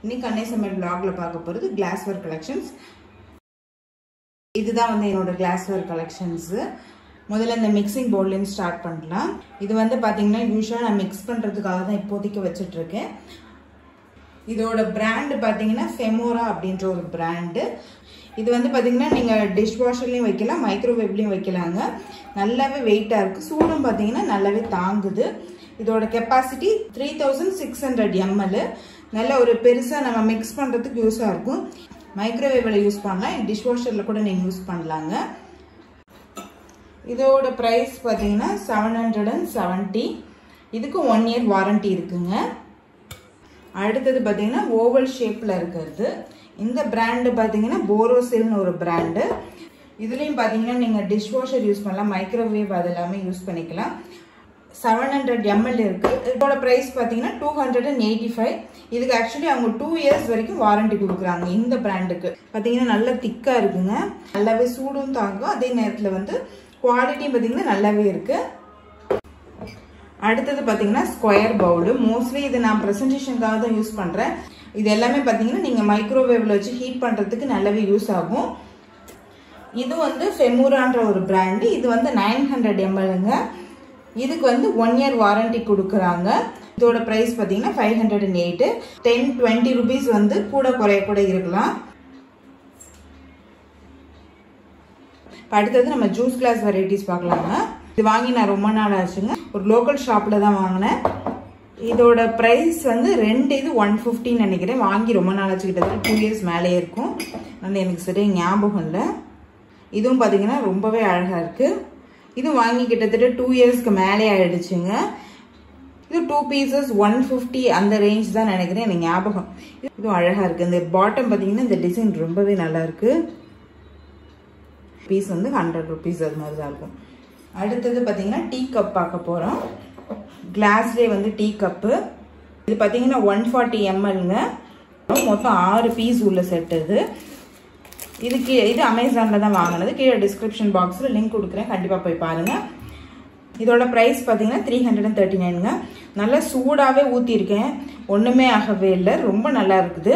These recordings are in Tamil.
இன்னைக்கு அன்னை சமையல் பிளாக்ல பார்க்க போகிறது கிளாஸ்வேர் கலெக்ஷன்ஸ் இதுதான் வந்து என்னோட கிளாஸ்வேர் கலெக்ஷன்ஸு முதல்ல இந்த மிக்சிங் பவுல்லேருந்து ஸ்டார்ட் பண்ணலாம் இது வந்து பார்த்தீங்கன்னா யூஸ்வலாக நான் மிக்ஸ் பண்ணுறதுக்காக தான் இப்போதைக்கு வச்சிட்ருக்கேன் இதோட பிராண்டு பார்த்தீங்கன்னா ஃபெமோரா அப்படின்ற ஒரு பிராண்டு இது வந்து பார்த்தீங்கன்னா நீங்கள் டிஷ் வாஷர்லேயும் வைக்கலாம் மைக்ரோவேவ்லேயும் வைக்கலாங்க நல்லாவே வெயிட்டாக இருக்குது சூடும் பார்த்தீங்கன்னா நல்லாவே தாங்குது இதோட capacity three thousand six hundred ML நல்ல ஒரு பெருசாக நம்ம மிக்ஸ் பண்ணுறதுக்கு யூஸாக இருக்கும் மைக்ரோவேவில் யூஸ் பண்ணலாம் டிஷ் வாஷரில் கூட நீங்கள் யூஸ் பண்ணலாங்க இதோட ப்ரைஸ் பார்த்தீங்கன்னா செவன் ஹண்ட்ரட் அண்ட் செவன்ட்டி இதுக்கு ஒன் இயர் வாரண்ட்டி இருக்குங்க அடுத்தது பார்த்தீங்கன்னா ஓவல் ஷேப்பில் இருக்கிறது இந்த பிராண்டு பார்த்தீங்கன்னா போரோசில்னு ஒரு பிராண்டு இதுலேயும் பார்த்தீங்கன்னா நீங்கள் டிஷ் வாஷர் யூஸ் பண்ணலாம் மைக்ரோவேவ் அது எல்லாமே யூஸ் பண்ணிக்கலாம் செவன் ஹண்ட்ரட் எம்எல் இருக்குது இதோட ப்ரைஸ் பார்த்தீங்கன்னா two hundred and eighty five இதுக்கு ஆக்சுவலி அவங்க டூ இயர்ஸ் வரைக்கும் வாரண்டி கொடுக்குறாங்க இந்த பிராண்டுக்கு பார்த்தீங்கன்னா நல்லா திக்காக இருக்குங்க நல்லாவே சூடும் தாங்கும் அதே நேரத்தில் வந்து குவாலிட்டியும் பார்த்தீங்கன்னா நல்லாவே இருக்குது அடுத்தது பார்த்தீங்கன்னா ஸ்கொயர் பவுலு மோஸ்ட்லி இது நான் ப்ரெசன்டேஷனுக்காக தான் யூஸ் பண்ணுறேன் இது எல்லாமே பார்த்தீங்கன்னா நீங்கள் மைக்ரோவேவில் வச்சு ஹீட் பண்ணுறதுக்கு நல்லாவே யூஸ் ஆகும் இது வந்து ஃபெமூரான்ற ஒரு பிராண்டு இது வந்து நைன் ஹண்ட்ரட் எம்எல்ங்க இதுக்கு வந்து ஒன் இயர் வாரண்டி கொடுக்குறாங்க இதோட ப்ரைஸ் பார்த்தீங்கன்னா five hundred and eight ten twenty rupees வந்து கூட குறைய கூட இருக்கலாம் அடுத்தது நம்ம ஜூஸ் கிளாஸ் வெரைட்டிஸ் பார்க்கலாங்க இது வாங்கி நான் ரொம்ப நாள் ஆச்சுங்க ஒரு லோக்கல் ஷாப்பில் தான் வாங்கினேன் இதோட ப்ரைஸ் வந்து ரெண்டு இது ஒன் ஃபிஃப்டின்னு நினைக்கிறேன் வாங்கி ரொம்ப நாள் ஆச்சு கிட்டத்தட்ட டூ இயர்ஸ் மேலே இருக்கும் அது எனக்கு சரியாக ஞாபகம் இல்லை இதுவும் பார்த்தீங்கன்னா ரொம்பவே அழகாக இருக்குது இது வாங்கி கிட்டத்தட்ட டூ இயர்ஸ்க்கு மேலே ஆயிடுச்சுங்க இது டூ பீசஸ் ஒன் ஃபிஃப்டி அந்த ரேஞ்ச் தான் நினைக்கிறேன் எனக்கு ஞாபகம் இதுவும் அழகாக இருக்குது இந்த பாட்டம் பார்த்தீங்கன்னா இந்த டிசைன் ரொம்பவே நல்லா இருக்குது பீஸ் வந்து ஹண்ட்ரட் ருபீஸ் அது மாதிரி தான் இருக்கும் அடுத்தது பார்த்தீங்கன்னா டீ கப் பார்க்க போகிறோம் கிளாஸ்லேயே வந்து டீ கப்பு இது பார்த்தீங்கன்னா ஒன் ஃபார்ட்டி எம்எல்ங்க மொத்தம் ஆறு பீஸ் உள்ள செட் இது இதுக்கு இது அமேசானில் தான் வாங்கினது கீழே டிஸ்கிரிப்ஷன் பாக்ஸில் லிங்க் கொடுக்குறேன் கண்டிப்பாக போய் பாருங்கள் இதோட ப்ரைஸ் பார்த்தீங்கன்னா த்ரீ ஹண்ட்ரட் அண்ட் தேர்ட்டி நைனுங்க நல்லா சூடாகவே ஊற்றிருக்கேன் ஒன்றுமே ஆகவே இல்லை ரொம்ப நல்லா இருக்குது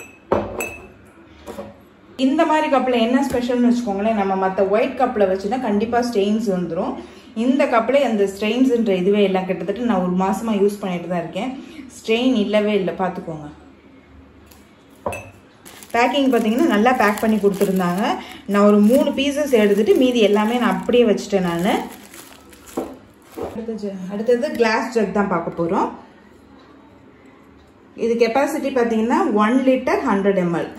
இந்த மாதிரி கப்பில் என்ன ஸ்பெஷல்னு வச்சுக்கோங்களேன் நம்ம மற்ற ஒயிட் கப்பில் வச்சு தான் கண்டிப்பாக ஸ்டெயின்ஸ் வந்துடும் இந்த கப்பில் அந்த ஸ்ட்ரெயின்ஸுன்ற இதுவே இல்லை கிட்டத்தட்ட நான் ஒரு மாதமாக யூஸ் பண்ணிட்டு தான் இருக்கேன் ஸ்ட்ரெயின் இல்லவே இல்லை பார்த்துக்கோங்க பேக்கிங் பார்த்தீங்கன்னா நல்லா பேக் பண்ணி கொடுத்துருந்தாங்க நான் ஒரு மூணு பீசஸ் எடுத்துகிட்டு மீதி எல்லாமே நான் அப்படியே வச்சுட்டேன் நான் அடுத்தது அடுத்தது கிளாஸ் ஜக் தான் பார்க்க போகிறோம் இது கெப்பாசிட்டி பார்த்தீங்கன்னா ஒன் லிட்டர் ஹண்ட்ரட் எம்எல்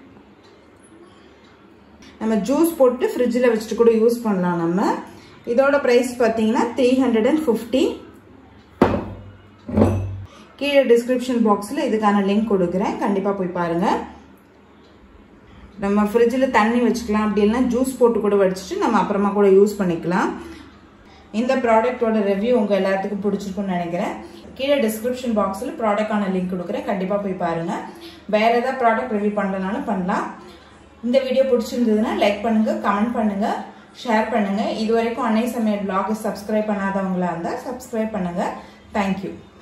நம்ம ஜூஸ் போட்டு ஃப்ரிட்ஜில் வச்சுட்டு கூட யூஸ் பண்ணலாம் நம்ம இதோட ப்ரைஸ் பார்த்தீங்கன்னா த்ரீ ஹண்ட்ரட் அண்ட் ஃபிஃப்டி கீழே டிஸ்கிரிப்ஷன் பாக்ஸில் இதுக்கான லிங்க் கொடுக்குறேன் கண்டிப்பாக போய் பாருங்கள் நம்ம ஃப்ரிட்ஜில் தண்ணி வச்சுக்கலாம் அப்படி இல்லைனா ஜூஸ் போட்டு கூட வடிச்சிட்டு நம்ம அப்புறமா கூட யூஸ் பண்ணிக்கலாம் இந்த ப்ராடக்டோட ரிவ்யூ உங்கள் எல்லாத்துக்கும் பிடிச்சிருக்குன்னு நினைக்கிறேன் கீழே டிஸ்கிரிப்ஷன் பாக்ஸில் ப்ராடக்டான லிங்க் கொடுக்குறேன் கண்டிப்பாக போய் பாருங்கள் வேறு ஏதாவது ப்ராடக்ட் ரிவ்யூ பண்ணுறதுனாலும் பண்ணலாம் இந்த வீடியோ பிடிச்சிருந்ததுன்னா லைக் பண்ணுங்கள் கமெண்ட் பண்ணுங்கள் ஷேர் பண்ணுங்கள் இது வரைக்கும் அன்னை சமையல் பிளாக் சப்ஸ்கிரைப் பண்ணாதவங்களா இருந்தால் சப்ஸ்கிரைப் பண்ணுங்கள் தேங்க்யூ